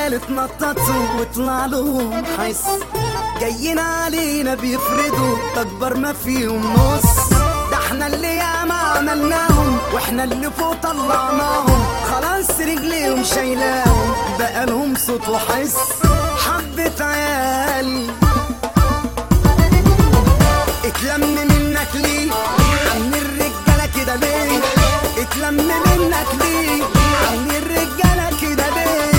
الرجال اتنططوا وطلع لهم حس جايين علينا بيفردوا اكبر ما فيهم نص ده احنا اللي ياما عملناهم واحنا اللي فوق طلعناهم خلاص رجليهم شايلاهم بقى لهم صوت وحس حبة عيال اتلم منك ليه عم الرجاله كده ليه اتلم منك ليه عم الرجاله كده ليه